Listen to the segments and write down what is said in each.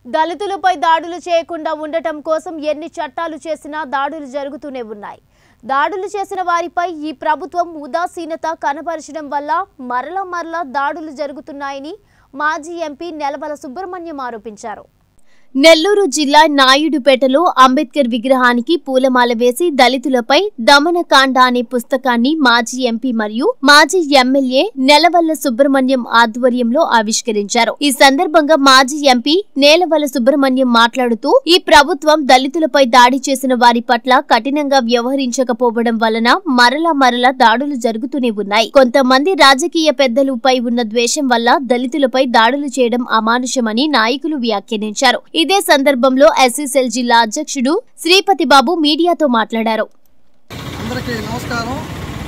దళితులపై దాడులు చేయకుండా ఉండటం కోసం ఎన్ని చట్టాలు చేసినా దాడులు జరుగుతూనే ఉన్నాయి దాడులు చేసిన వారిపై ఈ ప్రభుత్వం ఉదాసీనత కనపరచడం వల్ల మరల మరల దాడులు జరుగుతున్నాయని మాజీ ఎంపీ నెలవల సుబ్రహ్మణ్యం ఆరోపించారు నెల్లూరు జిల్లా నాయుడుపేటలో అంబేద్కర్ విగ్రహానికి పూలమాల వేసి దళితులపై దమనకాండ అనే పుస్తకాన్ని మాజీ ఎంపీ మరియు మాజీ ఎమ్మెల్యే నెలవల్ల సుబ్రహ్మణ్యం ఆధ్వర్యంలో ఆవిష్కరించారు ఈ సందర్భంగా మాజీ ఎంపీ నేలవల్ల సుబ్రహ్మణ్యం మాట్లాడుతూ ఈ ప్రభుత్వం దళితులపై దాడి చేసిన వారి పట్ల కఠినంగా వ్యవహరించకపోవడం వలన మరలా మరలా దాడులు జరుగుతూనే ఉన్నాయి కొంతమంది రాజకీయ పెద్దలపై ఉన్న ద్వేషం వల్ల దళితులపై దాడులు చేయడం అమానుషమని నాయకులు వ్యాఖ్యానించారు ఇదే సందర్భంలో ఎస్సీసెల్ జిల్లా అధ్యక్షుడు శ్రీపతి బాబు మీడియాతో మాట్లాడారు అందరికీ నమస్కారం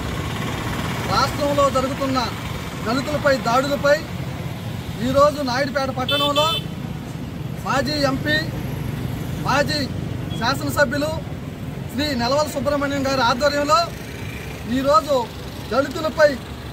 రాష్ట్రంలో జరుగుతున్న దళితులపై దాడులపై ఈరోజు నాయుడుపేట పట్టణంలో మాజీ ఎంపీ మాజీ శాసనసభ్యులు శ్రీ నెలవల సుబ్రహ్మణ్యం గారి ఆధ్వర్యంలో ఈరోజు దళితులపై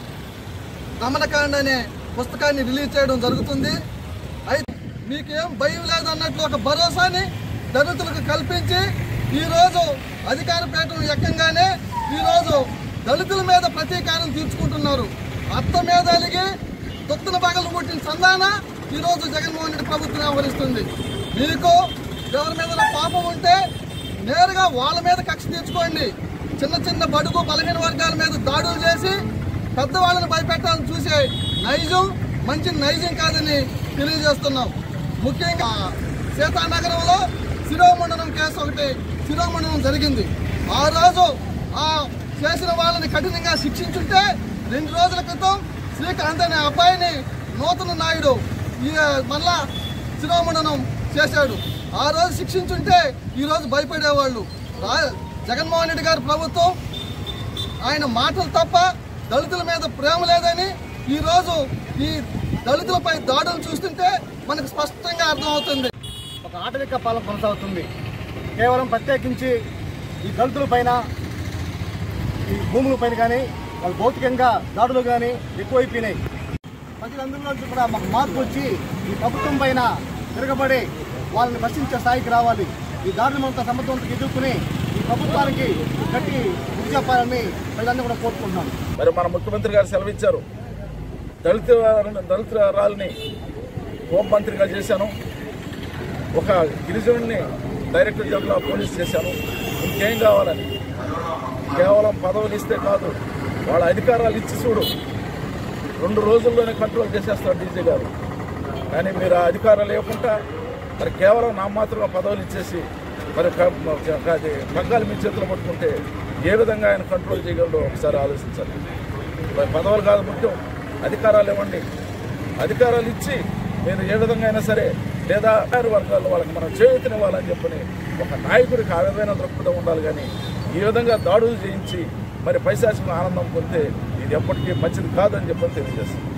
దమనకాండ అనే పుస్తకాన్ని రిలీజ్ చేయడం జరుగుతుంది అయితే మీకేం భయం లేదన్నట్లు ఒక భరోసాని దళితులకు కల్పించి ఈరోజు అధికార పీఠం ఎక్కంగానే ఈరోజు దళితుల మీద ప్రతీకారం తీర్చుకుంటున్నారు అత్త మీద అలిగి తొత్తుల పగలు పుట్టిన సందాన ఈరోజు జగన్మోహన్ రెడ్డి ప్రభుత్వం వ్యవహరిస్తుంది మీకు ఎవరి మీద పాపం ఉంటే నేరుగా వాళ్ళ మీద కక్ష తీర్చుకోండి చిన్న చిన్న బడుగు బలహీన వర్గాల మీద దాడులు చేసి పెద్దవాళ్ళని భయపెట్టాలని చూసే నైజం మంచి నైజం కాదని తెలియజేస్తున్నాం ముఖ్యంగా సీతానగరంలో శిరోమండనం కేసు ఒకటి శిరోమండనం జరిగింది ఆ రోజు ఆ చేసిన వాళ్ళని కఠినంగా శిక్షించుంటే రెండు రోజుల క్రితం శ్రీకాంత్ అనే అబ్బాయిని నూతన నాయుడు ఈ మళ్ళా శిరోమండనం చేశాడు ఆ రోజు శిక్షించుంటే ఈరోజు భయపడేవాళ్ళు రా- జగన్మోహన్ రెడ్డి గారి ప్రభుత్వం ఆయన మాటలు తప్ప దళితుల మీద ప్రేమ లేదని ఈరోజు ఈ దళితులపై దాడులు చూస్తుంటే మనకు స్పష్టంగా అర్థమవుతుంది ఒక ఆటవిక పాలన కొనసాగుతుంది కేవలం ప్రత్యేకించి ఈ దళితుల పైన ఈ భూముల పైన కానీ వాళ్ళ భౌతికంగా దాడులు కానీ ఎక్కువైపోయినాయి ప్రజలందరిలో నుంచి కూడా మాకు మార్పు వచ్చి ఈ ప్రభుత్వం పైన తిరగబడి వాళ్ళని ప్రశ్నించే స్థాయికి రావాలి ఈ దాడులంతా సమర్థవంతంగా ఎదుర్కొని ఈ ప్రభుత్వానికి గట్టి గురి చెప్పాలని ప్రజలందరూ కూడా కోరుకుంటున్నాను మరి మన ముఖ్యమంత్రి గారు సెలవిచ్చారు దళిత దళితురాలని హోంమంత్రిగా చేశాను ఒక గిరిజనుడిని డైరెక్టర్ జనరల్ ఆఫ్ పోలీస్ చేశాను ఇంకేం కావాలని కేవలం పదవులు ఇస్తే కాదు వాళ్ళ అధికారాలు ఇచ్చి చూడు రెండు రోజుల్లోనే కంట్రోల్ చేసేస్తారు డీజీ గారు కానీ మీరు ఆ అధికారాలు లేకుండా మరి కేవలం నామాత్రంగా పదవులు ఇచ్చేసి మరి క- క- అది పగ్గాలు మీ చేతిలో పట్టుకుంటే ఏ విధంగా ఆయన కంట్రోల్ చేయగలడో ఒకసారి ఆలోచించాలి మరి పదవులు కాదు ముఖ్యం అధికారాలు ఇవ్వండి అధికారాలు ఇచ్చి మీరు ఏ విధంగా అయినా సరే లేదా అధికార వర్గాల్లో వాళ్ళకి మనం చేయూతనివ్వాలని చెప్పని ఒక నాయకుడికి ఆ విధమైన దృక్పథం ఉండాలి కానీ ఈ విధంగా దాడులు చేయించి మరి పైశాచిక ఆనందం పొందితే ఇది ఎప్పటికీ మంచిది కాదని చెప్పని తెలియజేస్తుంది